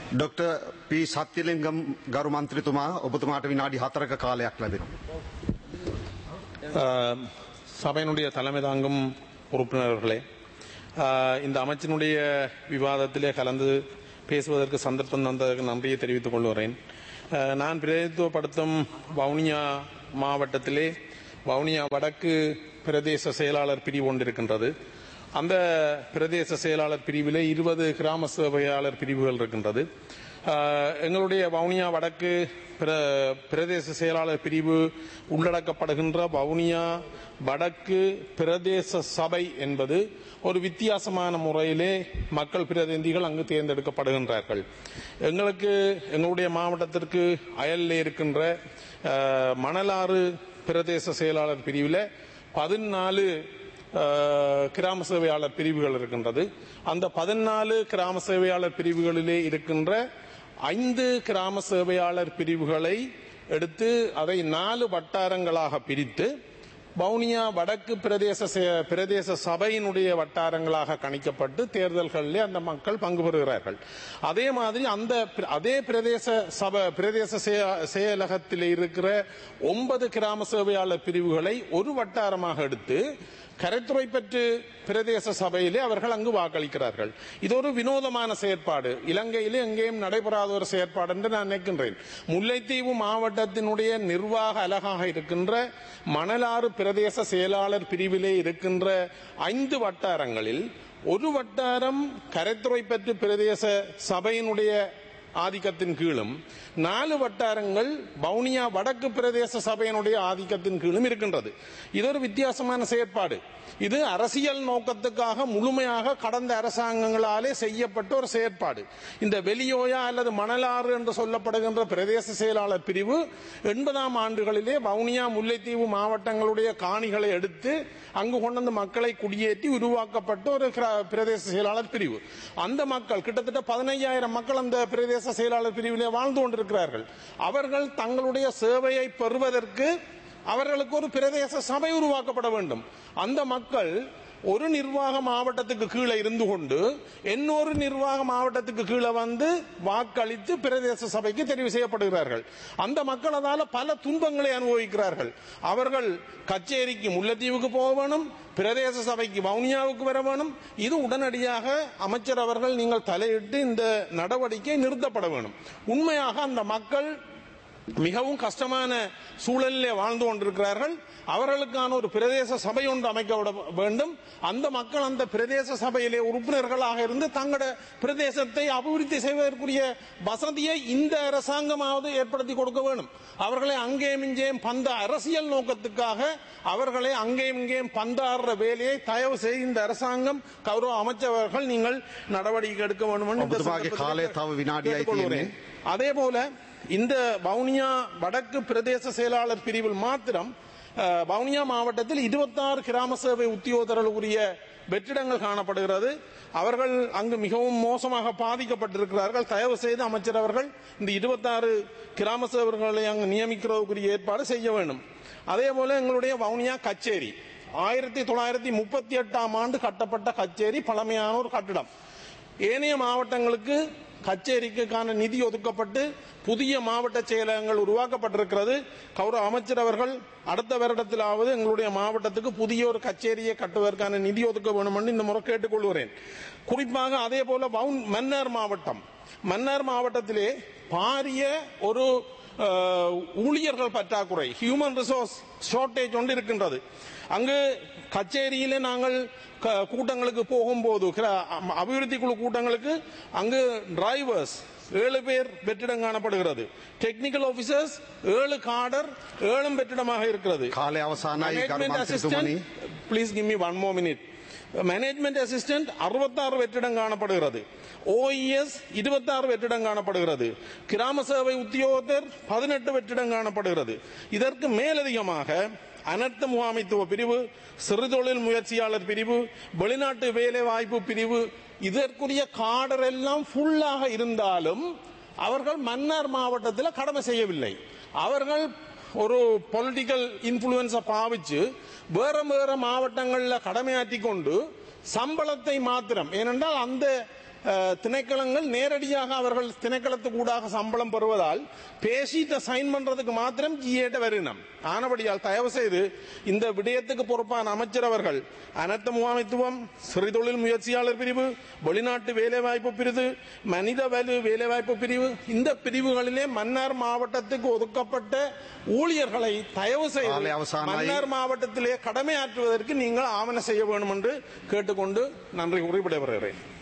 Doctor P සත්‍යලිංගම් ගරු මන්ත්‍රතුමා ඔබතුමාට විනාඩි හතරක කාලයක් ලැබෙනවා. ஆஹ், சபையினுடைய தலைமை தாங்கும் உறுப்பினர்களே ஆஹ், இந்த அமைச்சினுடைய விவாதத்திலே கலந்து பேசுவதற்கு சந்தர்ப்பம் தந்ததற்கு நன்றியை தெரிவித்துக் கொள்கிறேன் ஆஹ், நான் பிரதித்துவப்படுத்தும் வவுனியா மாவட்டத்திலே வவுனியா வடக்கு பிரதேச செயலாளர் பிரிவு ஒன்று இருக்கின்றது அந்த பிரதேச செயலாளர் பிரிவிலே இருபது கிராம சேவையாளர் பிரிவுகள் இருக்கின்றது ஆஹ், எங்களுடைய வவுனியா வடக்கு பிர- பிரதேச செயலாளர் பிரிவு உள்ளடக்கப்படுகின்ற வவுனியா வடக்கு பிரதேச சபை என்பது ஒரு வித்தியாசமான முறையிலே மக்கள் பிரதிநிதிகள் அங்கு தேர்ந்தெடுக்கப்படுகின்றார்கள் எங்களுக்கு எங்களுடைய மாவட்டத்திற்கு அயலில் இருக்கின்ற ஆஹ், மணலாறு பிரதேச செயலாளர் பிரிவில் பதினாலு அஹ், கிராம சேவையாளர் பிரிவுகள் இருக்கின்றது அந்த பதினாலு கிராம சேவையாளர் பிரிவுகளிலே இருக்கின்ற ஐந்து கிராம சேவையாளர் பிரிவுகளை எடுத்து அதை நாலு வட்டாரங்களாக பிரித்து வவுனியா வடக்கு பிரதேச செ- பிரதேச சபையினுடைய வட்டாரங்களாக கணிக்கப்பட்டு தேர்தல்களிலே அந்த மக்கள் பங்கு பெறுகிறார்கள் அதே மாதிரி அந்த பிர- அதே பிரதேச சபை பிரதேச செய- செயலகத்தில் இருக்கிற ஒன்பது கிராம சேவையாளர் பிரிவுகளை ஒரு வட்டாரமாக எடுத்து கரைத்துறை பெற்று பிரதேச சபையிலே அவர்கள் அங்கு வாக்களிக்கிறார்கள் இது ஒரு வினோதமான செயற்பாடு இலங்கையிலே எங்கேயும் நடைபெறாத ஒரு செயற்பாடு என்று நான் நினைக்கின்றேன் முல்லைத்தீவு மாவட்டத்தினுடைய நிர்வாக அலகாக இருக்கின்ற மணலாறு பிரதேச செயலாளர் பிரிவிலே இருக்கின்ற ஐந்து வட்டாரங்களில் ஒரு வட்டாரம் கரைத்துறை பெற்று பிரதேச சபையினுடைய ஆதிக்கத்தின் கீழும் நாலு வட்டாரங்கள் வவுனியா வடக்கு பிரதேச சபையினுடைய ஆதிக்கத்தின் கீழும் இருக்கின்றது இது ஒரு வித்தியாசமான செயற்பாடு இது அரசியல் நோக்கத்துக்காக முழுமையாக கடந்த அரசாங்கங்களாலே செய்யப்பட்ட ஒரு செயற்பாடு இந்த வெளியோயா அல்லது மணலாறு என்று சொல்லப்படுகின்ற பிரதேச செயலாளர் பிரிவு எண்பதாம் ஆண்டுகளிலே வவுனியா முல்லைத்தீவு மாவட்டங்களுடைய காணிகளை எடுத்து அங்கு கொண்டு வந்து மக்களை குடியேற்றி உருவாக்கப்பட்ட ஒரு கிரா- பிரதேச செயலாளர் பிரிவு அந்த மக்கள் கிட்டத்தட்ட பதினையாயிரம் மக்கள் அந்த பிரதேச செயலாளர் பிரிவிலே வாழ்ந்து கொண்டிருக்கிறார்கள் அவர்கள் தங்களுடைய சேவையை பெறுவதற்கு அவர்களுக்கு ஒரு பிரதேச சபை உருவாக்கப்பட வேண்டும் அந்த மக்கள் ஒரு நிர்வாக மாவட்டத்துக்கு கீழே இருந்து கொண்டு இன்னொரு நிர்வாக மாவட்டத்துக்கு கீழே வந்து வாக்களித்து பிரதேச சபைக்கு தெரிவு செய்யப்படுகிறார்கள் அந்த மக்கள் அதால பல துன்பங்களை அனுபவிக்கிறார்கள் அவர்கள் கச்சேரிக்கு முல்லைத்தீவுக்கு போக வேணும் பிரதேச சபைக்கு வவுனியாவுக்கு வர வேணும் இது உடனடியாக அமைச்சர் அவர்கள் நீங்கள் தலையிட்டு இந்த நடவடிக்கை நிறுத்தப்பட வேணும் உண்மையாக அந்த மக்கள் மிகவும் கஷ்டமான சூழலிலே வாழ்ந்து கொண்டிருக்கிறார்கள் அவர்களுக்கான ஒரு பிரதேச சபை ஒன்று அமைக்கப்பட வேண்டும் அந்த மக்கள் அந்த பிரதேச சபையிலே உறுப்பினர்களாக இருந்து தங்களோட பிரதேசத்தை அபிவிருத்தி செய்வதற்குரிய வசதியை இந்த அரசாங்கமாவது ஏற்படுத்தி கொடுக்க வேண்டும் அவர்களை அங்கேயும் இங்கேயும் பந்த அரசியல் நோக்கத்துக்காக அவர்களை அங்கேயும் இங்கேயும் பந்தாடுற வேலையை தயவு செய்து இந்த அரசாங்கம் கௌரவ அமைச்சர்கள் நீங்கள் நடவடிக்கை எடுக்க வேண்டும் என்று இந்த ඔබතුමාගේ சந்தர்ப்பத்தில் කාලය තව විනාඩියයි கேட்டுக்கொள்கிறேன். அதே போல இந்த வவுனியா வடக்கு பிரதேச செயலாளர் பிரிவில் மாத்திரம் அஹ், வவுனியா மாவட்டத்தில் 26 கிராம சேவை உத்தியோகத்தர்களுக்குரிய வெற்றிடங்கள் காணப்படுகிறது அவர்கள் அங்கு மிகவும் மோசமாக பாதிக்கப்பட்டிருக்கிறார்கள் தயவு செய்து அமைச்சர் அவர்கள் இந்த 26 கிராம சேவர்களை அங்கு நியமிக்கிறதுக்குரிய ஏற்பாடு செய்ய வேண்டும் அதே போல எங்களுடைய வவுனியா கச்சேரி ஆயிரத்தி தொள்ளாயிரத்தி முப்பத்தி எட்டாம் ஆண்டு கட்டப்பட்ட கச்சேரி பழமையான ஒரு கட்டிடம் ஏனைய மாவட்டங்களுக்கு கச்சேரிக்கான நிதி ஒதுக்கப்பட்டு புதிய மாவட்ட செயலகங்கள் உருவாக்கப்பட்டிருக்கிறது கௌரவ அமைச்சர் அவர்கள் அடுத்த வருடத்திலாவது எங்களுடைய மாவட்டத்துக்கு புதிய ஒரு கச்சேரியை கட்டுவதற்கான நிதி ஒதுக்க வேண்டும் என்று இந்த முறை கேட்டுக்கொள்கிறேன் குறிப்பாக அதே போல வவுன் மன்னார் மாவட்டம் மன்னார் மாவட்டத்திலே பாரிய ஒரு அஹ், ஊழியர்கள் பற்றாக்குறை ஹியூமன் ரிசோர்ஸ் ஷார்டேஜ் ஒன்று இருக்கின்றது அங்கு கச்சேரியிலே நாங்கள் க- கூட்டங்களுக்கு போகும்போது கிர- அம்- அபிவிருத்தி குழு கூட்டங்களுக்கு அங்கு டிரைவர்ஸ் ஏழு பேர் வெற்றிடம் காணப்படுகிறது டெக்னிக்கல் ஆபீசர்ஸ் ஏழு காடர் ஏழும் வெற்றிடமாக இருக்கிறது කාලය අවසානයි ගරු மேனேஜ்மெண்ட் මන්ත්‍රතුමනි. Assistant please give me one more minute management assistant அறுபத்தாறு வெற்றிடம் காணப்படுகிறது ஓஇஎஸ் இருபத்தாறு வெற்றிடம் காணப்படுகிறது கிராம சேவை உத்தியோகத்தர் பதினெட்டு வெற்றிடம் காணப்படுகிறது இதற்கு மேலதிகமாக அனர்த்த முகாமைத்துவ பிரிவு சிறுதொழில் முயற்சியாளர் பிரிவு வெளிநாட்டு வேலை வாய்ப்பு பிரிவு இதற்குரிய காடர் எல்லாம் ஃபுல்லாக இருந்தாலும் அவர்கள் மன்னார் மாவட்டத்தில் கடமை செய்யவில்லை அவர்கள் ஒரு பொலிட்டிக்கல் இன்ஃபுளுன்ஸை பாவிச்சு வேற வேற மாவட்டங்களில் கடமையாற்றி கொண்டு சம்பளத்தை மாத்திரம் ஏனென்றால் அந்த அஹ், திணைக்களங்கள் நேரடியாக அவர்கள் திணைக்களத்துக்கூடாக சம்பளம் பெறுவதால் பேசிட்ட சைன் பண்றதுக்கு மாத்திரம் ஜிஏட்ட வருகினம் ஆனபடியால் தயவு செய்து இந்த விடயத்துக்கு பொறுப்பான அமைச்சர் அவர்கள் அனர்த்த முகாமைத்துவம் சிறு தொழில் முயற்சியாளர் பிரிவு வெளிநாட்டு வேலைவாய்ப்பு பிரிவு மனித வலு வேலைவாய்ப்பு பிரிவு இந்த பிரிவுகளிலே மன்னார் மாவட்டத்துக்கு ஒதுக்கப்பட்ட ஊழியர்களை தயவு காலை செய்து அவசானாய். மன்னார் மாவட்டத்திலே கடமையாற்றுவதற்கு நீங்கள் ஆவண செய்ய வேண்டும் என்று கேட்டுக்கொண்டு நன்றி கூறி விடைபெறுகிறேன்